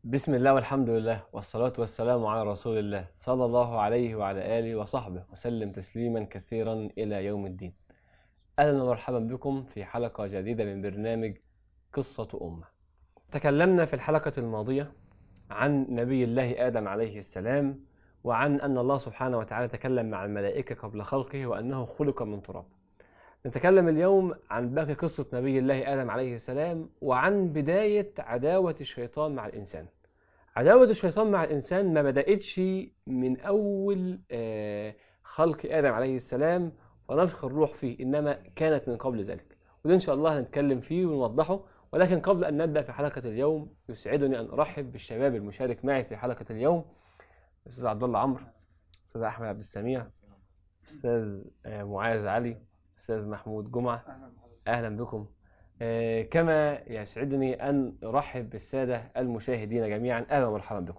بسم الله والحمد لله والصلاة والسلام على رسول الله صلى الله عليه وعلى آله وصحبه وسلم تسليما كثيرا إلى يوم الدين أهلا ومرحبا بكم في حلقة جديدة من برنامج قصة أمة تكلمنا في الحلقة الماضية عن نبي الله آدم عليه السلام وعن أن الله سبحانه وتعالى تكلم مع الملائكة قبل خلقه وأنه خلق من تراب نتكلم اليوم عن باقي قصة نبي الله آدم عليه السلام وعن بداية عداوة الشيطان مع الإنسان عداوة الشيطان مع الإنسان ما بدأتش من أول آه، خلق آدم عليه السلام ونفخ الروح فيه إنما كانت من قبل ذلك وده إن شاء الله هنتكلم فيه ونوضحه ولكن قبل أن نبدأ في حلقة اليوم يسعدني أن أرحب بالشباب المشارك معي في حلقة اليوم أستاذ عبد الله عمرو أستاذ أحمد عبد السميع أستاذ آه، معاذ علي أستاذ محمود جمعة أهلا بكم آه، كما يسعدني أن أرحب بالسادة المشاهدين جميعا أهلا ومرحبا بكم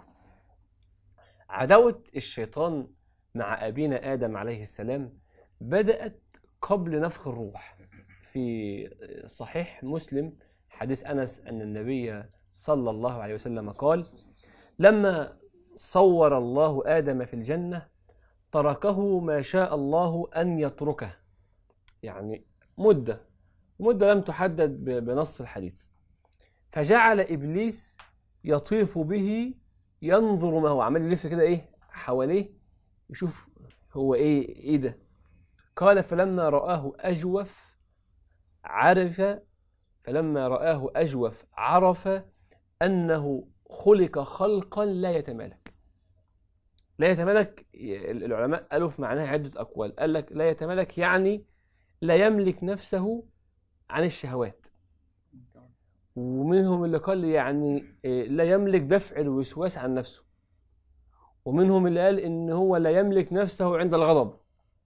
عداوة الشيطان مع أبينا آدم عليه السلام بدأت قبل نفخ الروح في صحيح مسلم حديث أنس أن النبي صلى الله عليه وسلم قال لما صور الله آدم في الجنة تركه ما شاء الله أن يتركه يعني مدة مدة لم تحدد ب- بنص الحديث فجعل إبليس يطيف به ينظر ما هو عمال يلف كده إيه حواليه يشوف هو إيه إيه ده قال فلما رآه أجوف عرف فلما رآه أجوف عرف أنه خلق خلقا لا يتمالك لا يتمالك العلماء قالوا في معناها عدة أقوال قال لك لا يتمالك يعني لا يملك نفسه عن الشهوات ومنهم اللي قال يعني إيه، لا يملك دفع الوسواس عن نفسه ومنهم اللي قال ان هو لا يملك نفسه عند الغضب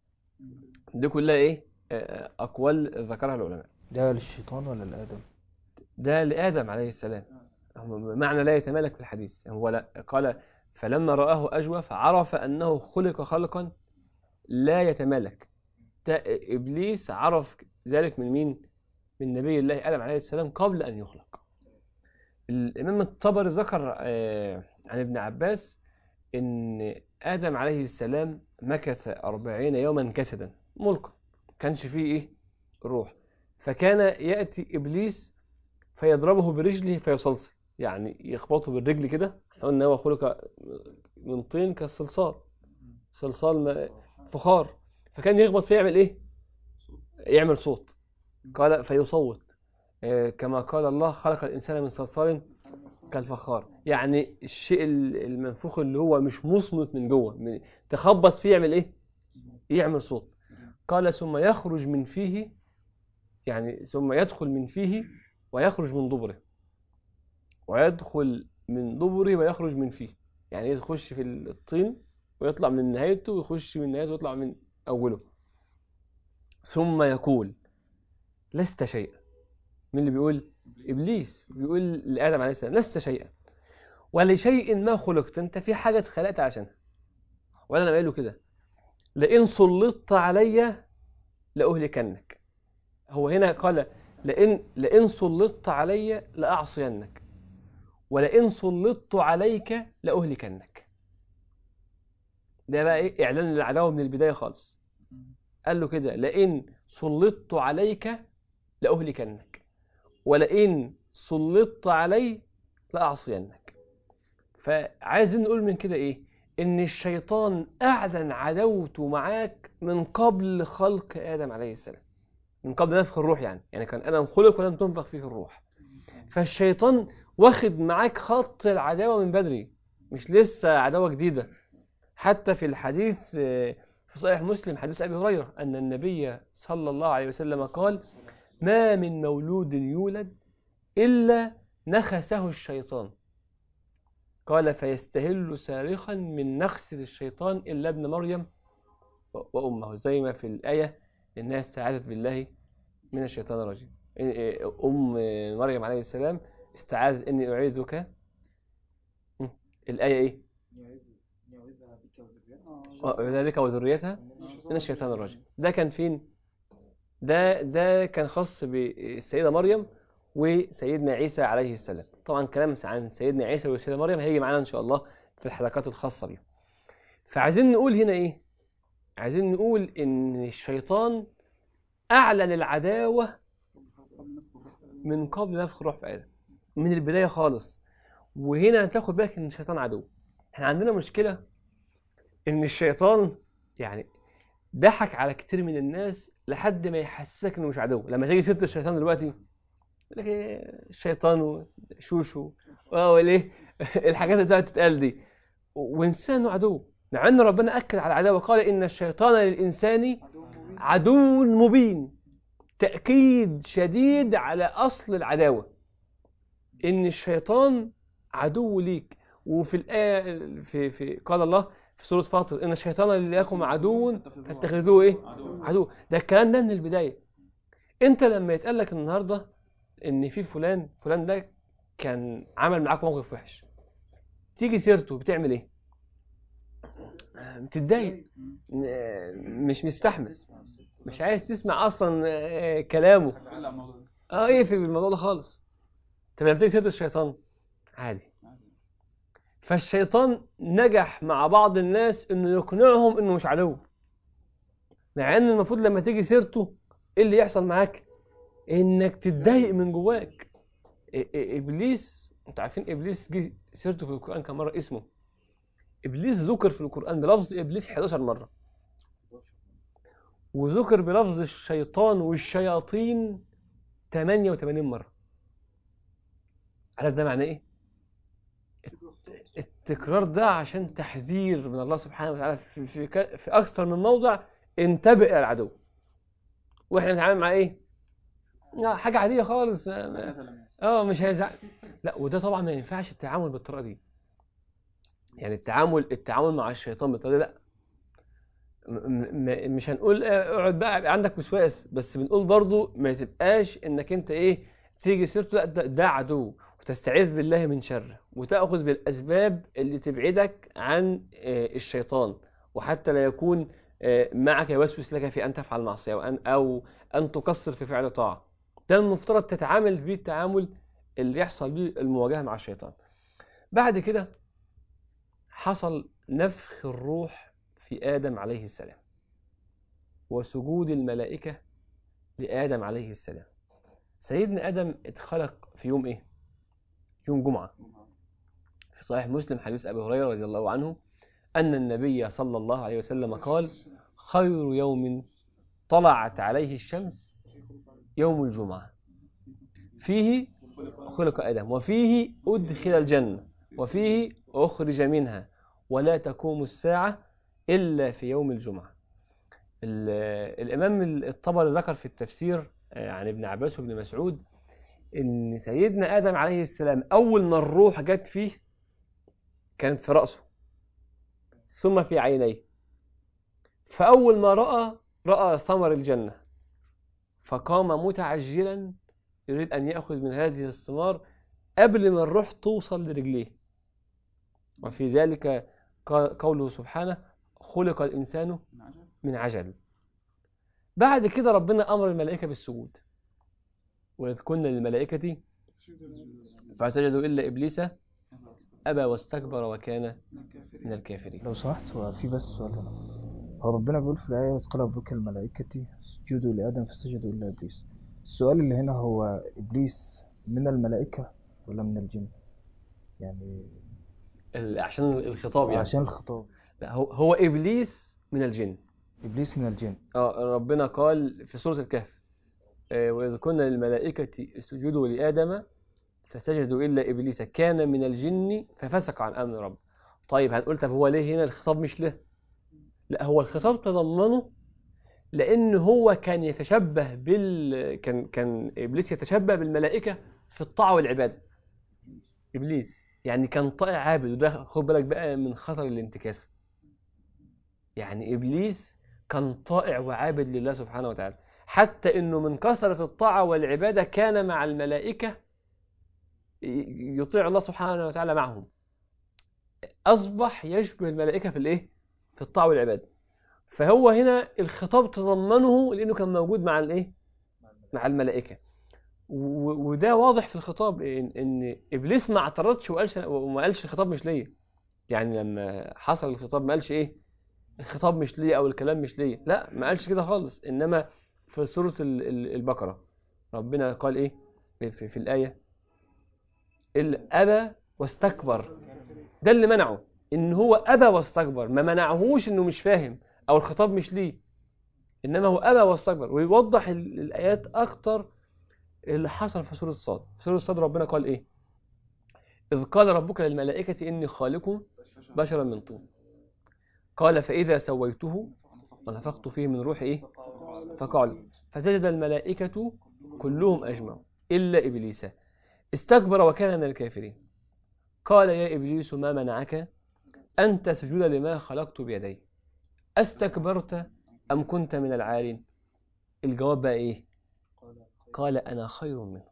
دي كلها ايه آه، اقوال ذكرها العلماء ده للشيطان ولا لآدم؟ ده لآدم عليه السلام معنى لا يتمالك في الحديث هو لا قال فلما رآه أجوف عرف أنه خلق خلقا لا يتمالك تا- إبليس عرف ذلك من مين؟ من نبي الله آدم عليه السلام قبل أن يخلق الإمام الطبري ذكر آه، عن ابن عباس إن آدم عليه السلام مكث أربعين يوما كسدا ملقا كانش فيه إيه؟ روح فكان يأتي إبليس فيضربه برجله فيصلصل يعني يخبطه بالرجل كده إحنا قلنا هو خلق من طين كالصلصال صلصال ما- فخار فكان يخبط فيه يعمل ايه يعمل صوت قال فيصوت آه، كما قال الله خلق الانسان من صلصال كالفخار يعني الشيء ال- المنفوخ اللي هو مش مصمت من جوه من- تخبط فيه يعمل ايه يعمل صوت قال ثم يخرج من فيه يعني ثم يدخل من فيه ويخرج من دبره ويدخل من دبره ويخرج من فيه يعني يخش في الطين ويطلع من نهايته ويخش من نهايته ويطلع من أوله ثم يقول لست شيئا مين اللي بيقول إبليس بيقول لآدم عليه السلام لست شيئا ولشيء ما خلقت أنت في حاجة اتخلقت عشانها ولا أنا قايل له كده لئن سلطت علي لأهلكنك هو هنا قال لئن لئن سلطت علي لأعصينك ولئن سلطت عليك لأهلكنك ده بقى ايه اعلان العداوه من البدايه خالص قال له كده لئن سلطت عليك لاهلكنك ولئن سلطت علي لاعصينك فعايزين نقول من كده ايه ان الشيطان اعلن عداوته معاك من قبل خلق ادم عليه السلام من قبل نفخ الروح يعني يعني كان ادم خلق ولم تنفخ فيه الروح فالشيطان واخد معاك خط العداوه من بدري مش لسه عداوه جديده حتى في الحديث آه، في صحيح مسلم حديث أبي هريرة أن النبي صلى الله عليه وسلم قال ما من مولود يولد إلا نخسه الشيطان قال فيستهل صارخا من نخسة الشيطان إلا ابن مريم و- وأمه زي ما في الآية إنها استعاذت بالله من الشيطان الرجيم إيه- إيه، أم مريم عليه السلام استعاذت إني أعيذك م، الآية إيه وذلك وذريتها من الشيطان الرجيم ده كان فين ده ده كان خاص بالسيدة مريم وسيدنا عيسى عليه السلام طبعا كلام عن سيدنا عيسى والسيدة مريم هيجي معانا إن شاء الله في الحلقات الخاصة بيه فعايزين نقول هنا إيه عايزين نقول إن الشيطان أعلن العداوة من قبل نفخ الروح في آدم من البداية خالص وهنا هتاخد بالك إن الشيطان عدو احنا عندنا مشكلة إن الشيطان يعني ضحك على كتير من الناس لحد ما يحسسك إنه مش عدو لما تيجي سيرة الشيطان دلوقتي يقول لك إيه الشيطان وشوشو والايه الحاجات اللي بتقعد تتقال دي وانسان إنه عدو مع ان ربنا اكد على العداوه قال ان الشيطان للانسان عدو مبين تاكيد شديد على اصل العداوه ان الشيطان عدو ليك وفي الايه في في قال الله في سوره فاطر ان الشيطان لكم عدو فاتخذوه ايه عدو ده الكلام ده من البدايه انت لما يتقال لك النهارده ان في فلان فلان ده كان عمل معاك موقف وحش تيجي سيرته بتعمل ايه بتتضايق م- مش مستحمل مش عايز تسمع اصلا آه، كلامه اه ايه في الموضوع ده خالص طب لما تيجي سيره الشيطان عادي فالشيطان نجح مع بعض الناس انه يقنعهم انه مش عدو مع ان المفروض لما تيجي سيرته ايه اللي يحصل معاك انك تتضايق من جواك إ- إ- ابليس انتوا عارفين ابليس جه سيرته في القران كم مره اسمه ابليس ذكر في القران بلفظ ابليس 11 مره وذكر بلفظ الشيطان والشياطين 88 مره عارف ده معناه ايه الت- التكرار ده عشان تحذير من الله سبحانه وتعالى في, في, ك- في اكثر من موضع انتبه الى العدو واحنا بنتعامل مع ايه لا حاجه عاديه خالص اه مش هيزعل لا وده طبعا ما ينفعش التعامل بالطريقه دي يعني التعامل التعامل مع الشيطان بالطريقه دي لا م- م- مش هنقول آه، اقعد بقى يبقى عندك وسواس بس بنقول برضو ما تبقاش انك انت ايه تيجي سيرته لا ده, ده عدو وتستعيذ بالله من شره وتاخذ بالاسباب اللي تبعدك عن آه، الشيطان وحتى لا يكون آه، معك يوسوس لك في ان تفعل معصيه وان او ان تقصر في فعل طاعه ده المفترض تتعامل بيه التعامل اللي يحصل بيه المواجهه مع الشيطان بعد كده حصل نفخ الروح في آدم عليه السلام وسجود الملائكة لآدم عليه السلام سيدنا آدم اتخلق في يوم إيه؟ يوم جمعة في صحيح مسلم حديث أبي هريرة رضي الله عنه أن النبي صلى الله عليه وسلم قال خير يوم طلعت عليه الشمس يوم الجمعة فيه خلق آدم وفيه أدخل الجنة وفيه أخرج منها ولا تقوم الساعة إلا في يوم الجمعة ال- الإمام الطبري ذكر في التفسير آه، عن ابن عباس وابن مسعود إن سيدنا آدم عليه السلام أول ما الروح جت فيه كانت في رأسه ثم في عينيه فأول ما رأى رأى ثمر الجنة فقام متعجلا يريد أن يأخذ من هذه الثمار قبل ما الروح توصل لرجليه وفي ذلك قال- قوله سبحانه خلق الإنسان من عجل بعد كده ربنا أمر الملائكة بالسجود وإذ قلنا للملائكة فسجدوا إلا إبليس أبى واستكبر وكان من الكافرين لو سمحت هو في بس سؤال هنا هو ربنا بيقول في الآية إذ قال ربك الملائكة اسجدوا لآدم فسجدوا إلا إبليس السؤال اللي هنا هو إبليس من الملائكة ولا من الجن؟ يعني ال- عشان الخطاب يعني عشان الخطاب لا هو, هو إبليس من الجن إبليس من الجن آه ربنا قال في سورة الكهف آه، وإذ قلنا للملائكة اسجدوا لآدم فسجدوا إلا إبليس كان من الجن ففسق عن أمر رب طيب هنقول طب هو ليه هنا الخطاب مش له لا هو الخطاب تضمنه لأن هو كان يتشبه بال كان كان إبليس يتشبه بالملائكة في الطاعة والعبادة إبليس يعني كان طائع عابد وده خد بالك بقى من خطر الانتكاسة يعني إبليس كان طائع وعابد لله سبحانه وتعالى حتى انه من كثرة الطاعة والعبادة كان مع الملائكة ي- يطيع الله سبحانه وتعالى معهم أصبح يشبه الملائكة في الإيه؟ في الطاعة والعبادة فهو هنا الخطاب تضمنه لأنه كان موجود مع الإيه؟ مع الملائكة و- وده واضح في الخطاب ان, إن ابليس ما اعترضش وقالش وما قالش الخطاب مش ليا يعني لما حصل الخطاب ما قالش ايه الخطاب مش ليا او الكلام مش ليا لا ما قالش كده خالص انما في سورة ال- ال- البقرة ربنا قال ايه في, في الآية إلا أبى واستكبر ده اللي منعه ان هو أبى واستكبر ما منعهوش انه مش فاهم او الخطاب مش ليه انما هو أبى واستكبر ويوضح ال- الآيات اكتر اللي حصل في سورة صاد في سورة صاد ربنا قال ايه إذ قال ربك للملائكة إني خالق بشرا من طين قال فإذا سويته ونفخت فيه من روحي إيه فقعوا فسجد الملائكة كلهم أجمعون إلا إبليس استكبر وكان من الكافرين قال يا إبليس ما منعك أن تسجد لما خلقت بيدي أستكبرت أم كنت من العالين الجواب بقى إيه قال أنا خير منه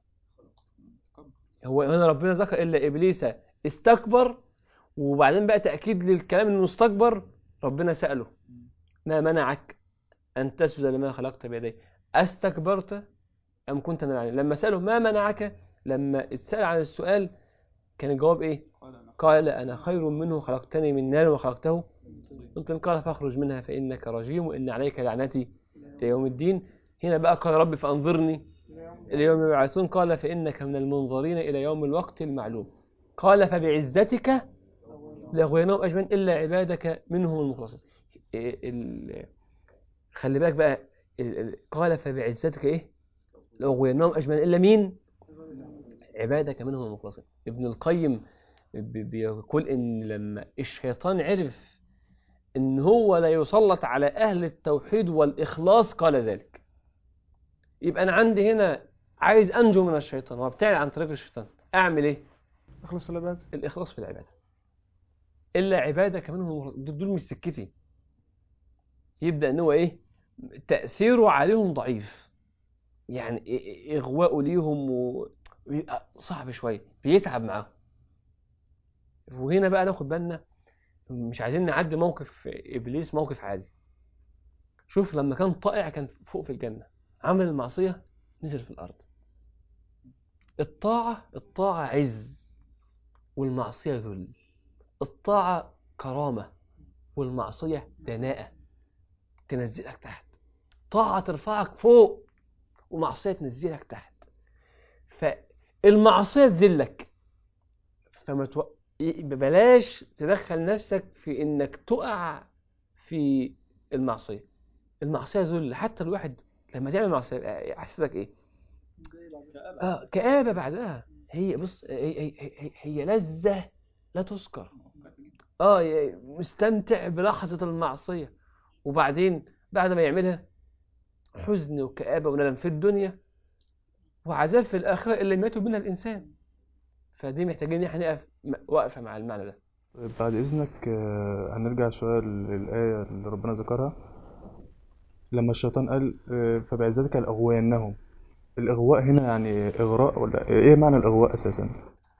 هو هنا ربنا ذكر إلا إبليس استكبر وبعدين بقى تأكيد للكلام إنه استكبر ربنا سأله ما منعك أن تسجد لما خلقت بيدي أستكبرت أم كنت من العالين لما سأله ما منعك لما اتسأل عن السؤال كان الجواب إيه قال أنا خير منه خلقتني من نار وخلقته من طين قال فاخرج منها فإنك رجيم وإن عليك لعنتي إلى يوم الدين هنا بقى قال رب فأنظرني إلى يوم يبعثون قال فإنك من المنظرين إلى يوم الوقت المعلوم قال فبعزتك لأغويناهم أجمعين إلا عبادك منهم المخلصين إيه ال- خلي بالك بقى ال- ال- قال فبعزتك إيه لأغويناهم أجمعين إلا مين عبادك منهم المخلصين ابن القيم ب- بيقول إن لما الشيطان عرف إن هو لا يسلط على أهل التوحيد والإخلاص قال ذلك يبقى أنا عندي هنا عايز أنجو من الشيطان وابتعد عن طريق الشيطان أعمل إيه؟ اخلص العبادة الإخلاص في العبادة إلا عبادك منهم المخلصين. دول دول مش سكتي يبدأ إن هو إيه تأثيره عليهم ضعيف يعني إ- إ- إغواءه ليهم و... بيبقى صعب شوية بيتعب معاهم وهنا بقى ناخد بالنا مش عايزين نعدي موقف إبليس موقف عادي شوف لما كان طائع كان فوق في الجنة عمل المعصية نزل في الأرض الطاعة الطاعة عز والمعصية ذل الطاعة كرامة والمعصية دناءة تنزلك تحت طاعة ترفعك فوق ومعصية تنزلك تحت فالمعصية تذلك فما تو... بلاش تدخل نفسك في انك تقع في المعصية المعصية ذل حتى الواحد لما تعمل معصية يحسسك ايه اه كآبة بعدها هي بص هي, هي, هي, هي لذة لا تذكر اه ي- مستمتع بلحظة المعصية وبعدين بعد ما يعملها حزن وكآبة وندم في الدنيا وعذاب في الآخرة اللي ماتوا منها الإنسان فدي محتاجين إن احنا نقف م- واقفة مع المعنى ده بعد إذنك آه، هنرجع شوية للآية اللي ربنا ذكرها لما الشيطان قال آه، فبعزتك لأغوينهم الإغواء هنا يعني إغراء ولا إيه معنى الإغواء أساسا؟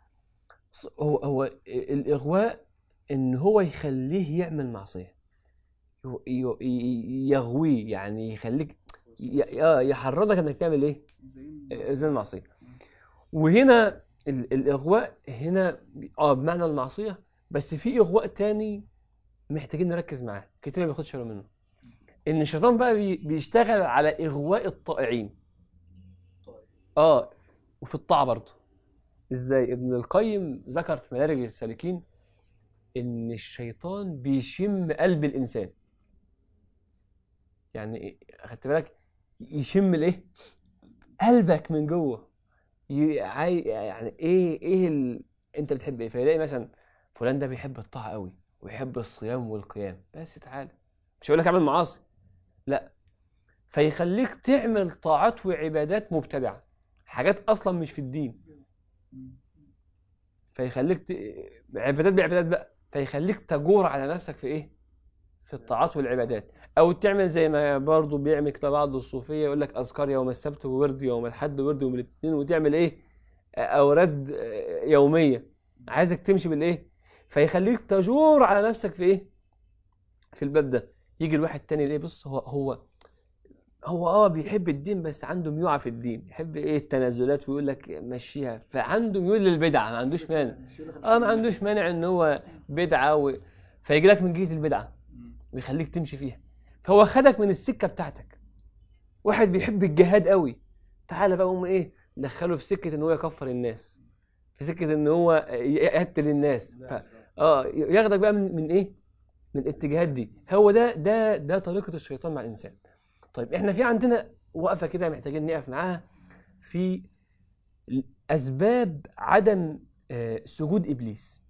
هو هو الإغواء إن هو يخليه يعمل معصية يو- يو- ي- يغويه يعني يخليك ي- آه، يحرضك إنك تعمل إيه؟ زي المعصية وهنا ال- الإغواء هنا اه بمعنى المعصية بس في إغواء تاني محتاجين نركز معاه كتير ما بياخدش باله منه إن الشيطان بقى بي- بيشتغل على إغواء الطائعين اه وفي الطاعة برضه ازاي ابن القيم ذكر في مدارج السالكين ان الشيطان بيشم قلب الانسان يعني إيه- خدت بالك يشم الايه قلبك من جوه ي- عاي- يعني ايه ايه ال... انت بتحب ايه فيلاقي مثلا فلان ده بيحب الطاعه قوي ويحب الصيام والقيام بس تعالى مش هقول لك اعمل معاصي لا فيخليك تعمل طاعات وعبادات مبتدعه حاجات اصلا مش في الدين فيخليك ت... عبادات بعبادات بقى فيخليك تجور على نفسك في ايه في الطاعات والعبادات او تعمل زي ما برضو بيعمل كده بعض الصوفيه يقول لك اذكار يوم السبت وورد يوم الاحد وورد يوم الاثنين وتعمل ايه اوراد يوميه عايزك تمشي بالايه فيخليك تجور على نفسك في ايه في الباب ده يجي الواحد تاني ليه بص هو هو هو اه بيحب الدين بس عنده ميوعة في الدين يحب ايه التنازلات ويقول لك مشيها فعنده ميول للبدعة ما عندوش مانع اه ما عندوش مانع ان هو بدعة و... فيجي لك من جهة البدعة ويخليك تمشي فيها فهو خدك من السكة بتاعتك واحد بيحب الجهاد قوي تعالى بقى قوم ايه دخله في سكة ان هو يكفر الناس في سكة ان هو يقتل الناس ف... اه ياخدك بقى من, من ايه من الاتجاهات دي هو ده ده ده طريقة الشيطان مع الانسان طيب احنا في عندنا وقفة كده محتاجين نقف معاها في اسباب عدم آه، سجود ابليس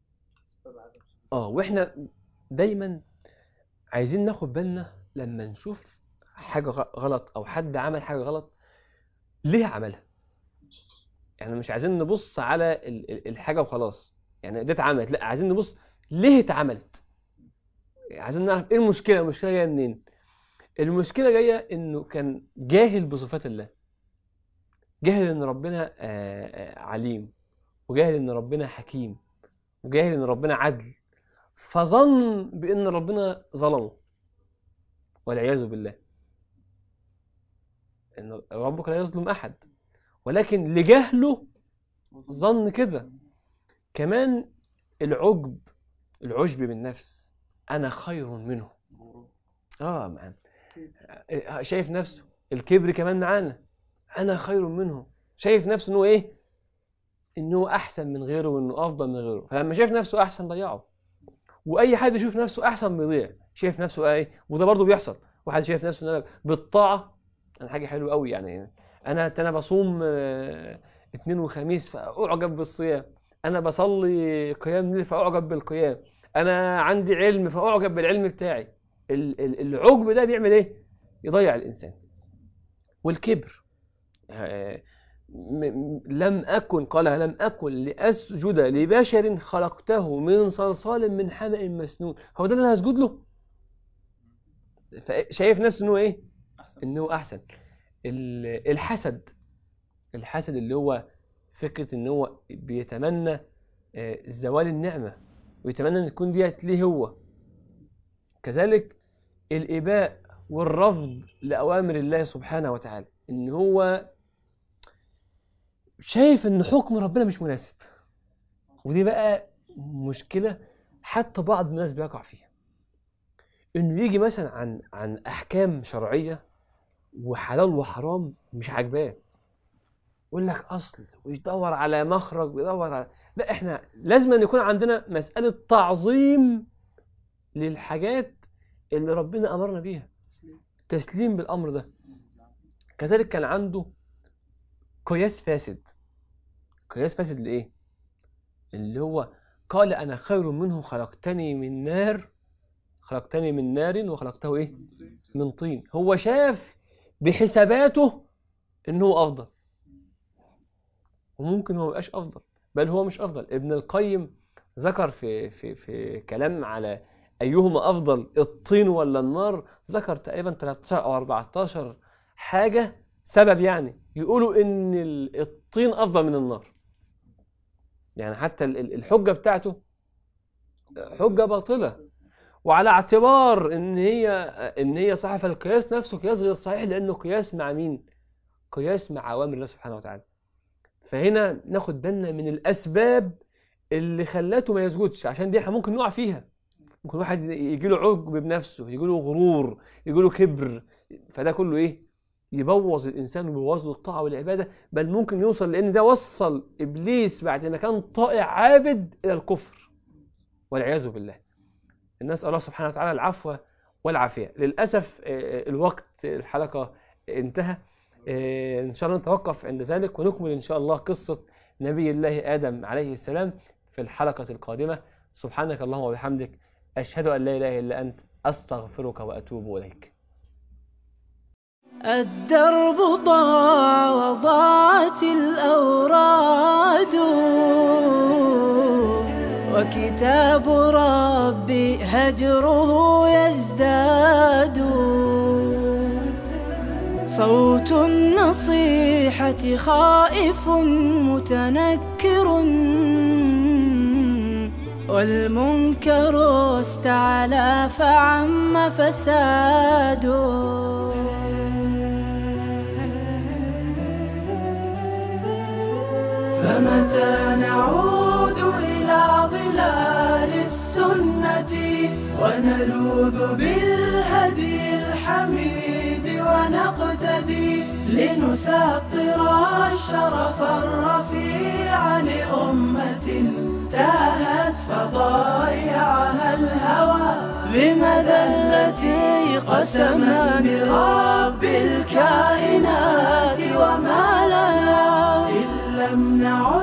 اه واحنا دايما عايزين ناخد بالنا لما نشوف حاجة غ- غلط او حد عمل حاجة غلط ليه عملها يعني مش عايزين نبص على ال- ال- الحاجة وخلاص يعني دي اتعملت لا عايزين نبص ليه اتعملت عايزين نعرف ايه المشكلة المشكلة جاية منين المشكلة جاية انه كان جاهل بصفات الله جاهل ان ربنا آه، آه، عليم وجاهل ان ربنا حكيم وجاهل ان ربنا عدل فظن بان ربنا ظلمه والعياذ بالله ان ربك لا يظلم احد ولكن لجهله ظن كده كمان العجب العجب بالنفس انا خير منه اه معانا شايف نفسه الكبر كمان معانا انا خير منه شايف نفسه انه ايه انه احسن من غيره وانه افضل من غيره فلما شايف نفسه احسن ضيعه واي حد يشوف نفسه احسن بيضيع شايف نفسه ايه وده برضه بيحصل واحد شايف نفسه ان انا بالطاعه انا حاجه حلوه قوي يعني انا انا بصوم آه، اثنين وخميس فاعجب بالصيام انا بصلي قيام ليل فاعجب بالقيام انا عندي علم فاعجب بالعلم بتاعي ال- ال- العجب ده بيعمل ايه يضيع الانسان والكبر آه، م- م- لم أكن قال لم أكن لأسجد لبشر خلقته من صلصال من حمأ مسنون هو ده اللي أنا هسجد له فا- شايف نفسه إنه إيه إنه أحسن ال- الحسد الحسد اللي هو فكرة إن هو بيتمنى آه، زوال النعمة ويتمنى إن تكون ديت ليه هو كذلك الإباء والرفض لأوامر الله سبحانه وتعالى إن هو شايف ان حكم ربنا مش مناسب ودي بقى مشكلة حتى بعض الناس بيقع فيها انه يجي مثلا عن عن احكام شرعية وحلال وحرام مش عاجباه يقول لك اصل ويدور على مخرج ويدور على لا احنا لازم أن يكون عندنا مسألة تعظيم للحاجات اللي ربنا امرنا بيها تسليم بالامر ده كذلك كان عنده قياس فاسد قياس فاسد لإيه؟ اللي هو قال أنا خير منه خلقتني من نار خلقتني من نار وخلقته إيه؟ من طين هو شاف بحساباته إنه هو أفضل وممكن هو ميبقاش أفضل بل هو مش أفضل ابن القيم ذكر في في في كلام على أيهما أفضل الطين ولا النار ذكر تقريبا 13 أو 14 حاجة سبب يعني يقولوا ان ال- الطين افضل من النار يعني حتى ال- ال- الحجة بتاعته حجة باطلة وعلى اعتبار ان هي ان هي صحيحة فالقياس نفسه قياس غير صحيح لانه قياس مع مين قياس مع اوامر الله سبحانه وتعالى فهنا ناخد بالنا من الاسباب اللي خلته ما يسجدش عشان دي احنا ممكن نقع فيها ممكن واحد يجي له عجب بنفسه يجي له غرور يجي له كبر فده كله ايه يبوظ الانسان ويبوظ له الطاعه والعباده بل ممكن يوصل لان ده وصل ابليس بعد ما كان طائع عابد الى الكفر والعياذ بالله الناس الله سبحانه وتعالى العفو والعافيه للاسف آه، الوقت الحلقه انتهى آه، ان شاء الله نتوقف عند ذلك ونكمل ان شاء الله قصه نبي الله ادم عليه السلام في الحلقه القادمه سبحانك اللهم وبحمدك اشهد ان لا اله الا انت استغفرك واتوب اليك الدرب ضاع وضاعت الأوراد وكتاب ربي هجره يزداد صوت النصيحة خائف متنكر والمنكر استعلى فعم فساد فمتى نعود إلى ظلال السنة ونلوذ بالهدي الحميد ونقتدي لنسطر الشرف الرفيع لأمة تاهت فضايعها الهوى بمذلة قسما برب الكائنات وما لنا إن لم نعد